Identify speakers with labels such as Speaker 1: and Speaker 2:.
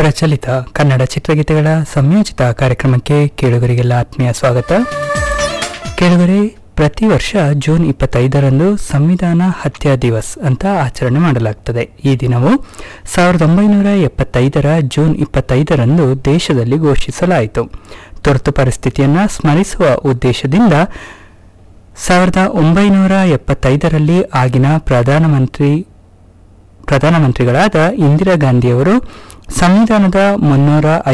Speaker 1: ಪ್ರಚಲಿತ ಕನ್ನಡ ಚಿತ್ರಗೀತೆಗಳ ಸಂಯೋಜಿತ ಕಾರ್ಯಕ್ರಮಕ್ಕೆ ಕೇಳುಗರಿಗೆಲ್ಲ ಆತ್ಮೀಯ ಸ್ವಾಗತ ಕೇಳುಗರೆ ಪ್ರತಿ ವರ್ಷ ಜೂನ್ ಇಪ್ಪತ್ತೈದರಂದು ಸಂವಿಧಾನ ಹತ್ಯಾ ದಿವಸ್ ಅಂತ ಆಚರಣೆ ಮಾಡಲಾಗ್ತದೆ ಈ ದಿನವು ಸಾವಿರದ ಒಂಬೈನೂರ ಎಪ್ಪತ್ತೈದರ ಜೂನ್ ಇಪ್ಪತ್ತೈದರಂದು ದೇಶದಲ್ಲಿ ಘೋಷಿಸಲಾಯಿತು ತುರ್ತು ಪರಿಸ್ಥಿತಿಯನ್ನು ಸ್ಮರಿಸುವ ಉದ್ದೇಶದಿಂದ ಸಾವಿರದ ಒಂಬೈನೂರ ಎಪ್ಪತ್ತೈದರಲ್ಲಿ ಆಗಿನ ಪ್ರಧಾನಮಂತ್ರಿ ಪ್ರಧಾನಮಂತ್ರಿಗಳಾದ ಇಂದಿರಾ ಗಾಂಧಿಯವರು ಸಂವಿಧಾನದ ಮುನ್ನೂರ